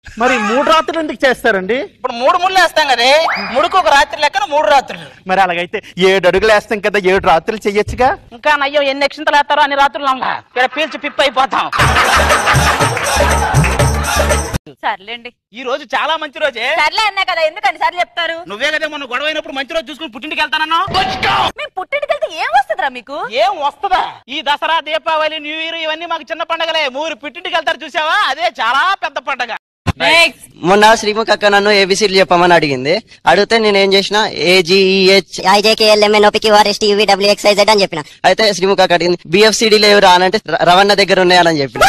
మరి మూడు రాత్రులు ఎందుకు చేస్తారండి ఇప్పుడు మూడు ముళ్ళు వేస్తాం కదే ముడుకు ఒక రాత్రి లెక్కన మూడు రాత్రులు మరి అలాగైతే ఏడు అడుగులు వేస్తాం కదా ఏడు రాత్రులు చెయ్యొచ్చుగా ఇంకా నయ్యం ఎన్ని ఎక్షంతలు వేస్తారో అన్ని రాత్రులు అమ్మా ఇక్కడ పీల్చి పిప్పి అయిపోతాం సర్లేండి ఈ రోజు చాలా మంచి రోజే సర్లే అన్నా కదా ఎందుకని సార్లు చెప్తారు నువ్వే కదా మొన్న గొడవ అయినప్పుడు మంచి రోజు చూసుకుని పుట్టింటికి వెళ్తానన్నా మేము పుట్టింటికి వెళ్తే ఏం వస్తుందిరా మీకు ఏం వస్తుందా ఈ దసరా దీపావళి న్యూ ఇయర్ ఇవన్నీ మాకు చిన్న పండగలే మూరు పుట్టింటికి వెళ్తారు చూసావా అదే చాలా పెద్ద పండగ మొన్న శ్రీముఖ్ అక్క నన్ను ఏబిసిడ్లు చెప్పమని అడిగింది అడిగితే నేను ఏం చేసిన ఏజీఈహెచ్ ఐజేకేఎల్ఎంఎన్ఓపికి టీవీ ఎక్సైజెడ్ అని చెప్పిన అయితే శ్రీముఖ్ అక్క అడిగింది బిఎఫ్సిడి లేవు రా అని అంటే ర- రవణ దగ్గర ఉన్నాయని చెప్పిన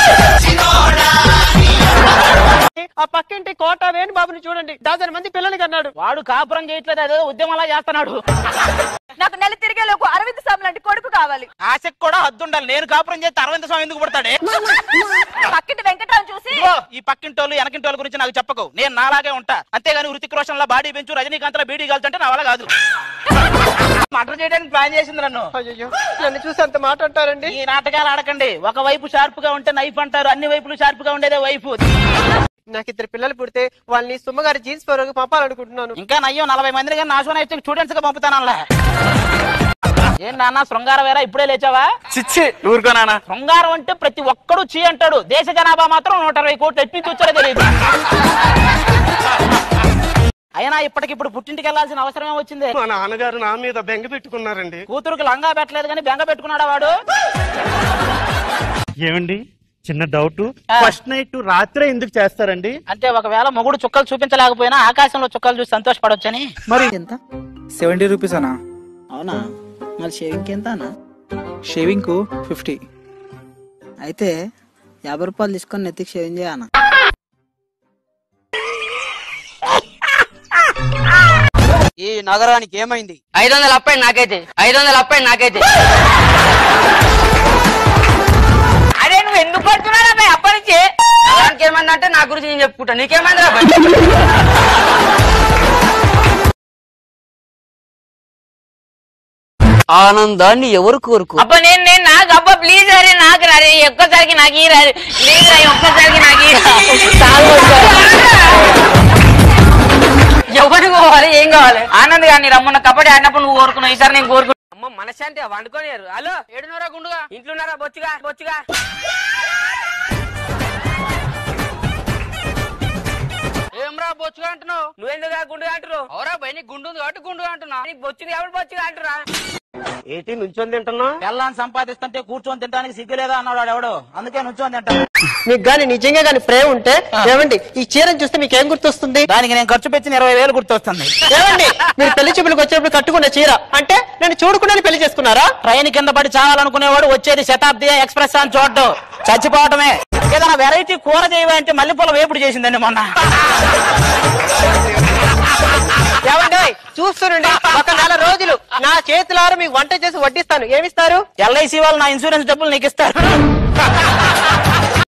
ఆ పక్కింటి కోట వేణు బాబుని చూడండి డజన్ మంది పిల్లలు కన్నాడు వాడు కాపురం చేయట్లేదు అదే ఉద్యమంలా చేస్తున్నాడు నాకు నెల తిరిగే లోపు అరవింద్ స్వామి లాంటి కొడుకు కావాలి ఆశకు కూడా హద్దుండాలి నేను కాపురం చేస్తే అరవింద స్వామి ఎందుకు పడతాడే పక్కింటి వెంకటరావు చూసి ఇదిగో, ఈ పక్కింటోళ్ళు వెనకింటోళ్ళ గురించి నాకు చెప్పకు నేను నాలాగే ఉంటా అంతేగాని హృతిక్ రోషన్ లా బాడీ పెంచు రజనీకాంత్ లా బీడీ కాల్చుంటే నా వల్ల కాదు మర్డర్ చేయడానికి ప్లాన్ చేసింది నన్ను అయ్యో నన్ను చూసి అంత మాట అంటారండి ఈ నాటకాలు ఆడకండి ఒక వైపు షార్ప్ గా ఉంటే నైఫ్ అంటారు అన్ని వైపులు షార్ప్ గా ఉండేదే వైపు నాకు ఇద్దరు పిల్లలు పుడితే వాళ్ళని సుమ్మగారి జీన్స్ ఫోర్ పంపాలనుకుంటున్నాను ఇంకా నయ్యం నలభై మందిని కానీ నాశనం అయితే స్టూడెంట్స్ గా పంపుతానల్లా ఏం నాన్న శృంగారం వేరా ఇప్పుడే లేచావా చిచ్చి ఊరుకో నాన్న శృంగారం అంటే ప్రతి ఒక్కడు చీ అంటాడు దేశ జనాభా మాత్రం నూట ఇరవై కోట్లు ఎట్టి వచ్చారో తెలియదు అయినా ఇప్పటికిప్పుడు పుట్టింటికి వెళ్ళాల్సిన అవసరమే వచ్చింది మా నాన్నగారు నా మీద బెంగ పెట్టుకున్నారండి కూతురుకి లంగా పెట్టలేదు కానీ బెంగ పెట్టుకున్నాడా వాడు ఏమండి చిన్న డౌట్ ఆ. ఫస్ట్ నైట్ రాత్రే ఎందుకు చేస్తారండి అంటే ఒకవేళ మొగుడు చుక్కలు చూపించలేకపోయినా ఆకాశంలో చుక్కలు చూసి సంతోషపడొచ్చని మరి ఎంత సెవెంటీ రూపీస్ అన్నా అవునా మరి షేవింగ్కి ఎంత అన్న షేవింగ్ కు ఫిఫ్టీ అయితే యాభై రూపాయలు తీసుకొని నెత్తికి షేవింగ్ చేయనా ఈ నగరానికి ఏమైంది ఐదు వందలు అప్పండి నాకైతే ఐదు వందలు అప్పండి నాకైతే అరే నువ్వు ఎందుకు పడుతున్నాడు అబ్బాయి అప్పటి నుంచి దానికి ఏమైంది అంటే నా గురించి నేను చెప్పుకుంటా నీకేమైంది ఆనందాన్ని ఎవరు కోరుకో అబ్బా నేను నేను నాకు అబ్బా ప్లీజ్ అరే నాకు రే ఒక్కసారికి నాకు ఈ రే ప్లీజ్ రే ఒక్కసారికి నాకు ఈ ఎవరికి పోవాలి ఏం కావాలి ఆనంద్ గారిని రమ్మన్న కబడ్డీ ఆడినప్పుడు నువ్వు కోరుకున్నావు ఈసారి నేను కోరుకున్నా అమ్మ మనశాంతి వండుకోలేరు హలో ఏడున్నారా గుండుగా ఇంట్లోన్నారా బొచ్చుగా బొచ్చుగా ఏమ్రా బొచ్చుగా అంటున్నావు నువ్వెందుకు గుండుగా అంటున్నావు అవరా భయ నీకు గుండు ఉంది కాబట్టి గుండుగా అంటున్నా నీకు బొచ్చుగా ఎవరు బొచ్చుగా అంటురా ఏంటి నుంచొని తింటున్నా పిల్లాన్ని సంపాదిస్తుంటే కూర్చొని తినడానికి సిగ్గులేదా అన్నాడు వాడు ఎవడు అందుకే నుంచొని తింటాను మీకు గాని నిజంగా గాని ప్రేమ ఉంటే ఏమండి ఈ చీరను చూస్తే మీకు ఏం గుర్తొస్తుంది దానికి నేను ఖర్చు పెట్టిన ఇరవై వేలు గుర్తొస్తుంది ఏమండి మీరు పెళ్లి చూపులకు వచ్చినప్పుడు కట్టుకున్న చీర అంటే నేను చూడకుండానే పెళ్లి చేసుకున్నారా ట్రైన్ కింద పడి చావాలనుకునేవాడు వచ్చేది శతాబ్ది ఎక్స్ప్రెస్ అని చూడటం చచ్చిపోవటమే ఏదైనా వెరైటీ కూర చేయమంటే మల్లెపూల వేపుడు చేసిందండి మొన్న ఏమండి చూస్తుండండి ఒక నెల రోజులు నా చేతులారా మీకు వంట చేసి వడ్డిస్తాను ఏమిస్తారు ఎల్ఐసి వాళ్ళు నా ఇన్సూరెన్స్ డబ్బులు నీకు ఇస్తారు